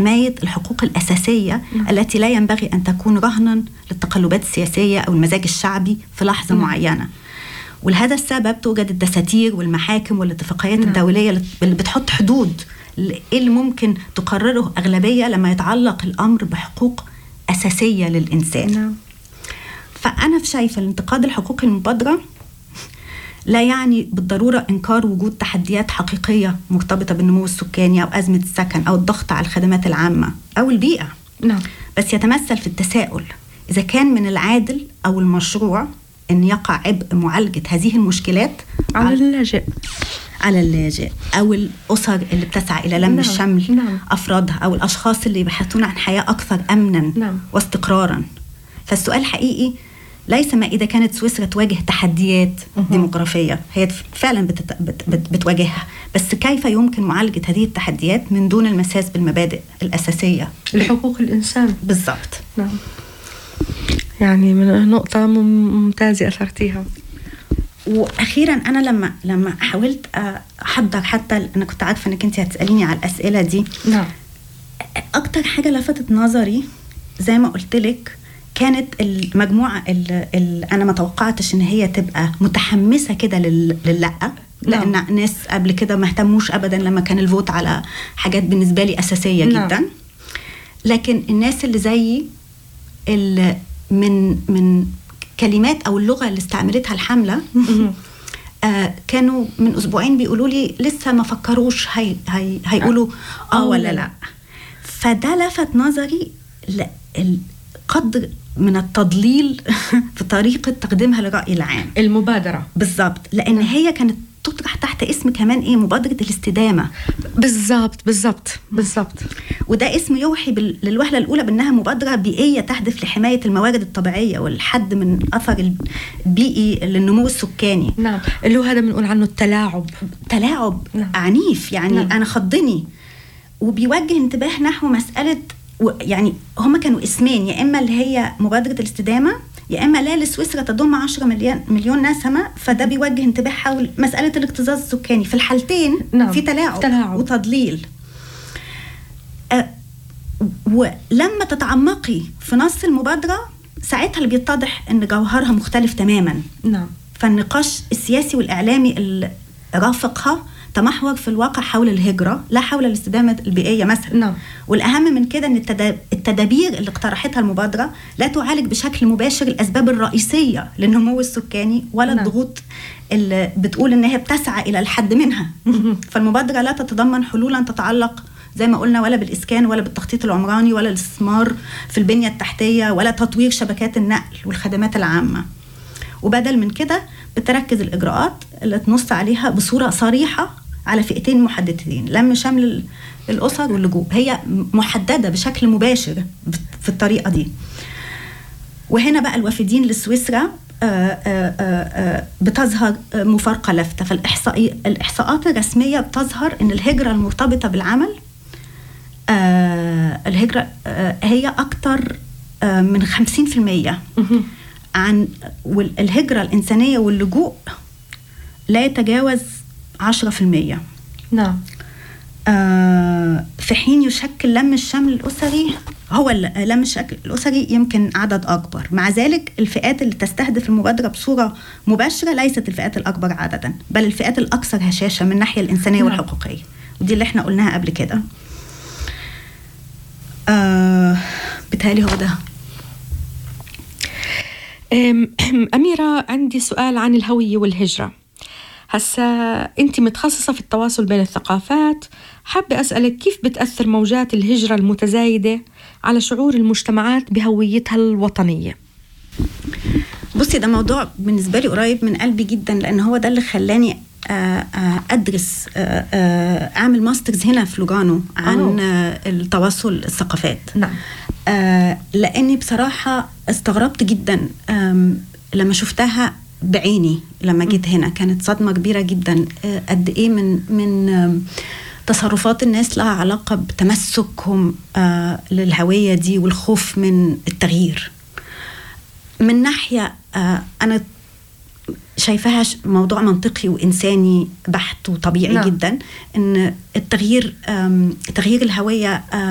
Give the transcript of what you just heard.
حمايه الحقوق الاساسيه نعم. التي لا ينبغي ان تكون رهنا للتقلبات السياسيه او المزاج الشعبي في لحظه نعم. معينه ولهذا السبب توجد الدساتير والمحاكم والاتفاقيات نعم. الدوليه اللي بتحط حدود ل- ايه اللي ممكن تقرره اغلبيه لما يتعلق الامر بحقوق اساسيه للانسان نعم فأنا شايفة الانتقاد الحقوقي المبادرة لا يعني بالضرورة إنكار وجود تحديات حقيقية مرتبطة بالنمو السكاني أو أزمة السكن أو الضغط على الخدمات العامة أو البيئة نعم بس يتمثل في التساؤل إذا كان من العادل أو المشروع أن يقع عبء معالجة هذه المشكلات على اللاجئ على اللاجئ أو الأسر اللي بتسعى إلى لم نعم، الشمل نعم. أفرادها أو الأشخاص اللي يبحثون عن حياة أكثر أمنا نعم. واستقرارا فالسؤال حقيقي ليس ما إذا كانت سويسرا تواجه تحديات مهم. ديموغرافية هي فعلا بتت... بت... بت... بتواجهها بس كيف يمكن معالجة هذه التحديات من دون المساس بالمبادئ الأساسية لحقوق الإنسان بالضبط نعم يعني من نقطة مم- ممتازة أثرتيها واخيرا انا لما لما حاولت احضر حتى انا كنت عارفه انك انت هتساليني على الاسئله دي نعم اكتر حاجه لفتت نظري زي ما قلت لك كانت المجموعه اللي انا ما توقعتش ان هي تبقى متحمسه كده لل- لللا لان نعم. ناس قبل كده ما اهتموش ابدا لما كان الفوت على حاجات بالنسبه لي اساسيه نعم. جدا لكن الناس اللي زيي اللي من من كلمات او اللغه اللي استعملتها الحمله مهم. آه كانوا من اسبوعين بيقولوا لي لسه ما فكروش هي هي هيقولوا اه آه ولا ولا لا فده لفت نظري لقدر من التضليل في طريقه تقديمها للراي العام المبادرة بالظبط لان نعم. هي كانت تطرح تحت اسم كمان ايه مبادره الاستدامه بالضبط بالضبط بالضبط وده اسم يوحي بال- للوهله الاولى بانها مبادره بيئيه تهدف لحمايه الموارد الطبيعيه والحد من اثر البيئي للنمو السكاني نعم اللي هو هذا بنقول عنه التلاعب تلاعب نعم. عنيف يعني نعم. نعم. انا خضني وبيوجه انتباه نحو مساله و- يعني هما كانوا اسمين يا اما اللي هي مبادره الاستدامه يا اما لا لسويسرا تضم 10 مليون مليون نسمه فده بيوجه انتباه حول مساله الاكتظاظ السكاني في الحالتين نعم. في تلاعب, تلاعب. وتضليل أه ولما تتعمقي في نص المبادره ساعتها اللي بيتضح ان جوهرها مختلف تماما نعم فالنقاش السياسي والإعلامي اللي رافقها تمحور في الواقع حول الهجرة لا حول الاستدامة البيئية مثلا نعم. والأهم من كده أن التدا- التدابير اللي اقترحتها المبادرة لا تعالج بشكل مباشر الأسباب الرئيسية للنمو السكاني ولا نعم. الضغوط اللي بتقول أن هي بتسعى إلى الحد منها فالمبادرة لا تتضمن حلولا تتعلق زي ما قلنا ولا بالإسكان ولا بالتخطيط العمراني ولا الاستثمار في البنية التحتية ولا تطوير شبكات النقل والخدمات العامة وبدل من كده بتركز الإجراءات اللي تنص عليها بصورة صريحة على فئتين محددتين لم شمل ال- الأسر واللجوء هي محددة بشكل مباشر في الطريقة دي وهنا بقى الوافدين لسويسرا آه، آه، آه، آه، بتظهر آه، مفارقة لافتة فالإحصائي الإحصاءات الرسمية بتظهر أن الهجرة المرتبطة بالعمل آه، الهجرة آه، هي أكتر آه، من 50% مهم. عن والهجرة الإنسانية واللجوء لا يتجاوز 10% نعم آه، في حين يشكل لم الشمل الأسري هو ال- لم الشكل الأسري يمكن عدد أكبر مع ذلك الفئات اللي تستهدف المبادرة بصورة مباشرة ليست الفئات الأكبر عددا بل الفئات الأكثر هشاشة من الناحية الإنسانية نعم. والحقوقية ودي اللي احنا قلناها قبل كده آه بتهيألي هو ده أم، أميرة عندي سؤال عن الهوية والهجرة هسا أنت متخصصة في التواصل بين الثقافات حابة أسألك كيف بتأثر موجات الهجرة المتزايدة على شعور المجتمعات بهويتها الوطنية بصي ده موضوع بالنسبه لي قريب من قلبي جدا لان هو ده اللي خلاني آه، آه، ادرس آه، آه، اعمل ماسترز هنا في لوجانو عن أوه. آه، التواصل الثقافات نعم آه، لاني بصراحه استغربت جدا آم، لما شفتها بعيني لما جيت هنا كانت صدمه كبيره جدا آه، قد ايه من من آم، تصرفات الناس لها علاقه بتمسكهم آه، للهويه دي والخوف من التغيير من ناحيه آه، انا شايفاها ش- موضوع منطقي وانساني بحت وطبيعي نعم. نعم. جدا ان التغيير آم، تغيير الهويه آه،